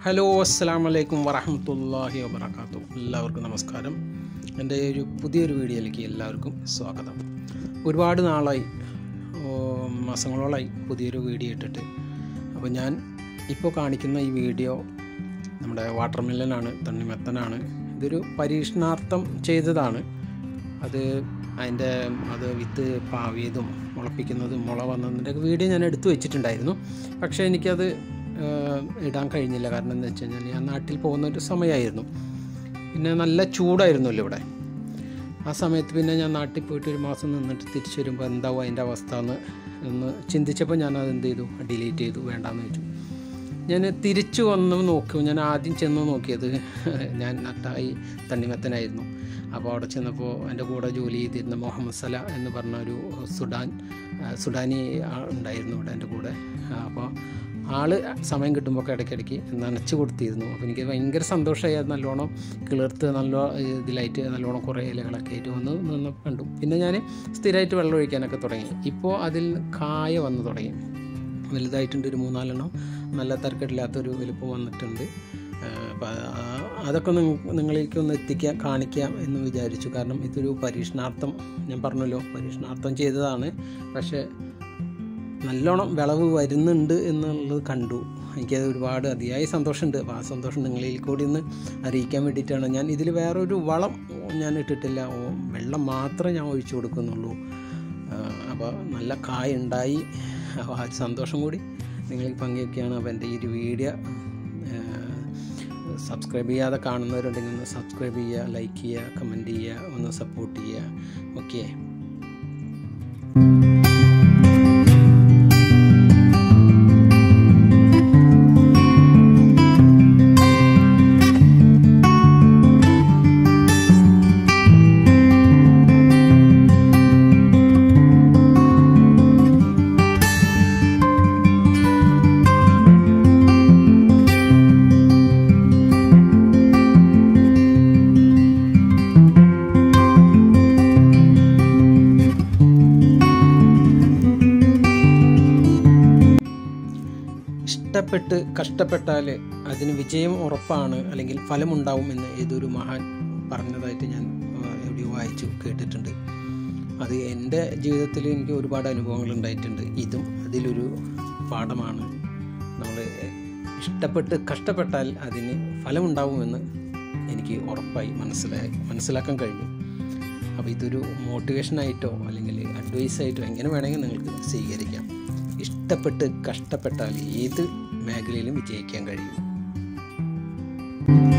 hello അസ്സാം വലൈക്കും വറഹമത്തല്ലാഹി വബർക്കാത്തു എല്ലാവർക്കും നമസ്കാരം എൻ്റെ ഒരു പുതിയൊരു വീഡിയോയിലേക്ക് എല്ലാവർക്കും സ്വാഗതം ഒരുപാട് നാളായി ഓ, മാസങ്ങളോളായി പുതിയൊരു വീഡിയോ ഇട്ടിട്ട് അപ്പോൾ ഞാൻ ഇപ്പോൾ കാണിക്കുന്ന ഈ വീഡിയോ നമ്മുടെ വാട്ടർ മെല്ലനാണ് തണ്ണിമത്തനാണ് ഇതൊരു പരീക്ഷണാർത്ഥം ചെയ്തതാണ് അത് അതിൻ്റെ അത് വിത്ത് പാവിയതും മുളപ്പിക്കുന്നതും മുള വന്നതിൻ്റെ വീഡിയോ ഞാൻ എടുത്തു വെച്ചിട്ടുണ്ടായിരുന്നു പക്ഷേ എനിക്കത് ഏഹ്, ഇടാൻ കഴിഞ്ഞില്ല കാരണം എന്താ വെച്ച് കഴിഞ്ഞാൽ ഞാൻ നാട്ടിൽ പോകുന്ന ഒരു സമയമായിരുന്നു പിന്നെ നല്ല ചൂടായിരുന്നല്ലോ ഇവിടെ ആ സമയത്ത് പിന്നെ ഞാൻ നാട്ടിൽ പോയിട്ട് ഒരു മാസം നിന്നിട്ട് തിരിച്ചു വരുമ്പോൾ എന്താവും അതിൻ്റെ അവസ്ഥ എന്ന് എന്ന് ചിന്തിച്ചപ്പോൾ ഞാൻ അത് എന്ത് ചെയ്തു ഡിലീറ്റ് ചെയ്തു വേണ്ടാന്ന് വെച്ചു ഞാൻ തിരിച്ചു വന്ന് നോക്കും ഞാൻ ആദ്യം ചെന്ന് നോക്കിയത് ഞാൻ നട്ടായി തണ്ണിമത്തനായിരുന്നു അപ്പോൾ അവിടെ ചെന്നപ്പോൾ എൻ്റെ കൂടെ ജോലി ചെയ്തിരുന്ന മുഹമ്മദ് സല എന്ന് പറഞ്ഞ ഒരു സുഡാൻ ആ, സുഡാനി ആ, ഉണ്ടായിരുന്നു ഇവിടെ എൻ്റെ കൂടെ ആ, അപ്പോൾ ആള് സമയം കിട്ടുമ്പോൾ ഇടയ്ക്കിടയ്ക്ക് നനച്ച് കൊടുത്തിരുന്നു അപ്പോൾ എനിക്ക് ഭയങ്കര സന്തോഷമായി അത് നല്ലോണം കിളിർത്ത് നല്ല ഇതിലായിട്ട് നല്ലോണം കുറേ ഇലകളൊക്കെ ആയിട്ട് വന്ന് നിന്ന് കണ്ടു പിന്നെ ഞാൻ സ്ഥിരമായിട്ട് വെള്ളം ഒഴിക്കാനൊക്കെ തുടങ്ങി ഇപ്പോൾ അതിൽ കായ വന്നു തുടങ്ങി വലുതായിട്ടുണ്ട് ഒരു മൂന്നാലെണ്ണം നല്ല തരക്കെട്ടില്ലാത്തൊരു വലുപ്പം വന്നിട്ടുണ്ട് അപ്പം അതൊക്കെ നിങ്ങ- നിങ്ങളിലേക്ക് ഒന്ന് എത്തിക്കാൻ കാണിക്കാം എന്ന് വിചാരിച്ചു കാരണം ഇതൊരു പരീക്ഷണാർത്ഥം ഞാൻ പറഞ്ഞല്ലോ പരീക്ഷണാർത്ഥം ചെയ്തതാണ് പക്ഷേ നല്ലോണം വിളവ് വരുന്നുണ്ട് എന്നുള്ളത് കണ്ടു എനിക്കത് ഒരുപാട് അതിയായ സന്തോഷമുണ്ട് അപ്പോൾ ആ സന്തോഷം നിങ്ങളിൽ കൂടി ഒന്ന് അറിയിക്കാൻ വേണ്ടിയിട്ടാണ് ഞാൻ ഇതിൽ വേറൊരു വളം ഞാൻ ഇട്ടിട്ടില്ല ഓ, വെള്ളം മാത്രമേ ഞാൻ ഒഴിച്ചു കൊടുക്കുന്നുള്ളൂ അപ്പോൾ നല്ല കായ ഉണ്ടായി അപ്പോൾ ആ ഒരു സന്തോഷം കൂടി നിങ്ങൾക്ക് പങ്കുവയ്ക്കുകയാണ് അപ്പോൾ എൻ്റെ ഈ ഒരു വീഡിയോ സബ്സ്ക്രൈബ് ചെയ്യാതെ കാണുന്നവരുണ്ടെങ്കിൽ ഒന്ന് സബ്സ്ക്രൈബ് ചെയ്യുക ലൈക്ക് ചെയ്യുക കമൻറ്റ് ചെയ്യുക ഒന്ന് സപ്പോർട്ട് ചെയ്യുക ഓക്കെ ഇഷ്ടപ്പെട്ട് കഷ്ടപ്പെട്ടാൽ അതിന് വിജയം ഉറപ്പാണ് അല്ലെങ്കിൽ ഫലമുണ്ടാവും എന്ന് ഏതൊരു മഹാൻ പറഞ്ഞതായിട്ട് ഞാൻ ആ, എവിടെയോ വായിച്ചു കേട്ടിട്ടുണ്ട് അത് എൻ്റെ ജീവിതത്തിൽ എനിക്ക് ഒരുപാട് അനുഭവങ്ങൾ ഉണ്ടായിട്ടുണ്ട് ഇതും അതിലൊരു പാഠമാണ് നമ്മൾ ഇഷ്ടപ്പെട്ട് കഷ്ടപ്പെട്ടാൽ അതിന് ഫലമുണ്ടാവുമെന്ന് എനിക്ക് ഉറപ്പായി മനസ്സിലായി മനസ്സിലാക്കാൻ കഴിഞ്ഞു അപ്പോൾ ഇതൊരു മോട്ടിവേഷനായിട്ടോ അല്ലെങ്കിൽ അഡ്വൈസായിട്ടോ എങ്ങനെ വേണമെങ്കിൽ നിങ്ങൾക്ക് സ്വീകരിക്കാം ഇഷ്ടപ്പെട്ട് കഷ്ടപ്പെട്ടാൽ ഏത് മേഖലയിലും വിജയിക്കാൻ കഴിയും